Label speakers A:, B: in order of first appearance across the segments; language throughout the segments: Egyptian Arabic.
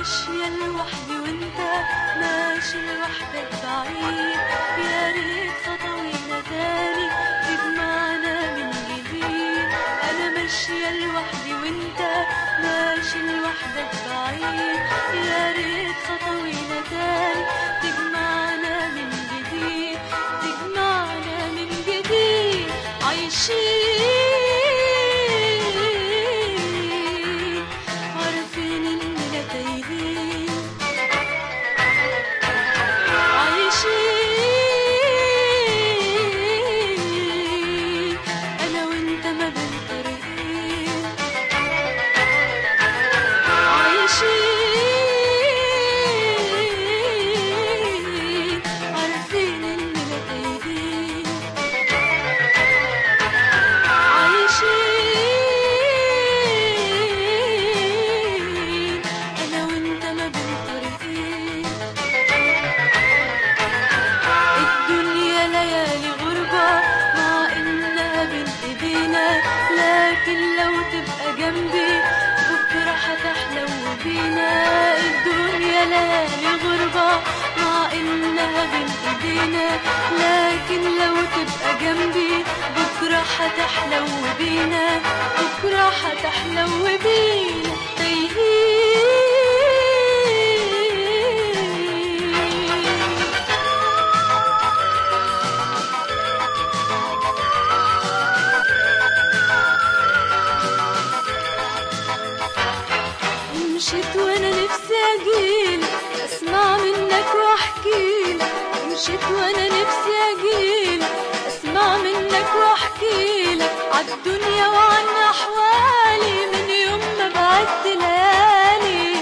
A: ماشية لوحدي وانت ماشي لوحدك بعيد يا ريت خطوينا تاني تجمعنا من جديد انا ماشية لوحدي وانت ماشي لوحدك بعيد يا ريت خطوينا تاني تجمعنا من جديد تجمعنا من جديد عايشين عارفين اننا تايهين عايشين انا وانت ما بين طريقين عايشين عارفين اننا تايهين عايشين انا وانت ما بين طريقين الدنيا ليالي غربة مع انها بين ايدينا لكن لو تبقى جنبي بكرة هتحلو بينا الدنيا ليالي غربة مع انها بين ايدينا لكن لو تبقى جنبي بكرة هتحلو بينا بكرة هتحلو بينا تايهين مشيت وانا نفسي اجيلك اسمع منك واحكيلك مشيت وانا نفسي اجيلك اسمع منك واحكيلك عالدنيا وعن احوالي من يوم ما بعدت ليالي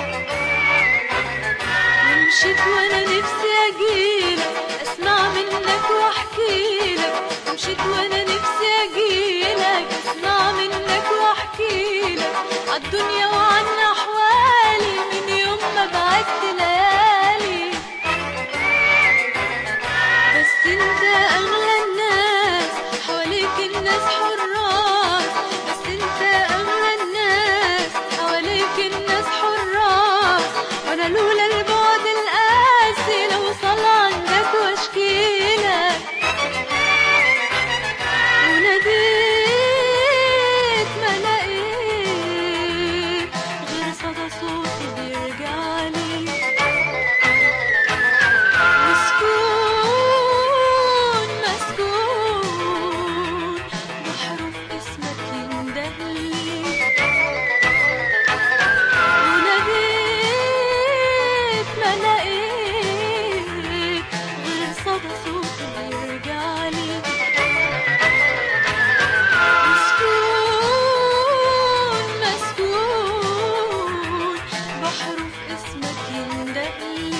A: مشيت وانا نفسي اجيلك اسمع منك واحكيلك مشيت وانا نفسي اجيلك اسمع منك واحكيلك عالدنيا وعن احوالي من يوم ما بعدت ليالي بس انت اغلى الناس حواليك الناس حراس بس انت اغلى الناس حواليك الناس حراس وانا لولا البعد القاسي لو وصل عندك واشكيلك وناديت ما لقيت غير صدى صوتي بيرجعلي مسكون مسكون بحرف اسمك يندهلي وناديت ما لقيت غير صدى صوتي بيرجعلي مسكون مسكون بحرف اسمك يندهلي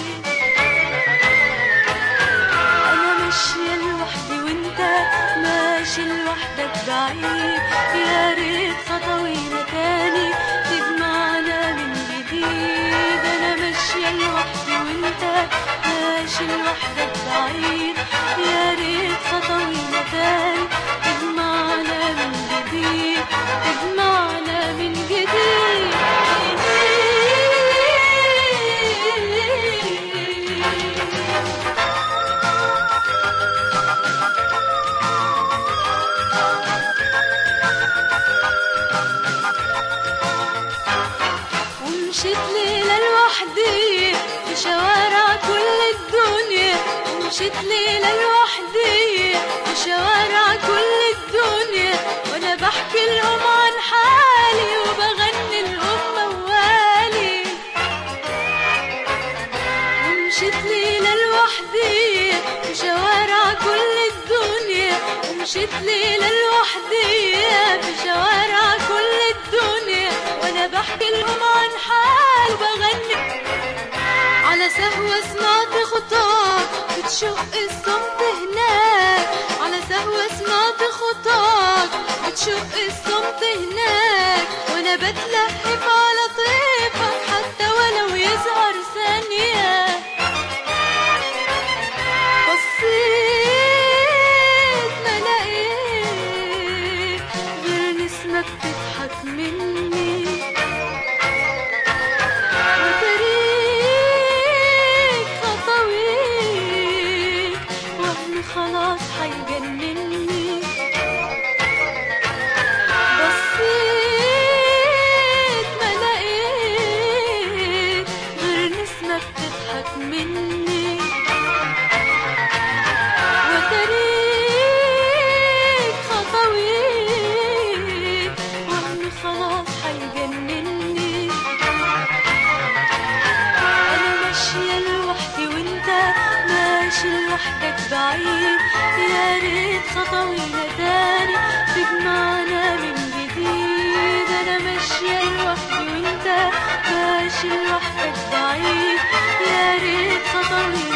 A: انا ماشية لوحدي وانت ماشي لوحدك بعيد يا ريت خطوينا تاني تجمعنا من جديد انا ماشية لوحدي وانت ماشي لوحدك بعيد يا ريت خطوينا تاني تجمعنا من جديد تجمعنا من جديد ومشيت ليلة لوحدي في شوارع كل الدنيا ومشيت ليلة لوحدي في شوارع كل الدنيا وانا بحكي لهم عن حالي وبغني لهم موالي ومشيت ليلة لوحدي في شوارع كل الدنيا ومشيت ليلة لوحدي في شوارع كل الدنيا وانا بحكي لهم عن حال بغني على سهوة سمعت خطاك بتشق الصمت هناك على سهوة سمعت خطاك بتشق الصمت هناك وانا بتلهف على طيفك حتى ولو يظهر ثانية بصيت ما لقيت غير نسمة بتضحك مني وتاني خطوينا تاني تجمعنا من جديد انا ماشية لوحدي وانت ماشي لوحدك بعيد يا ريت خطوينا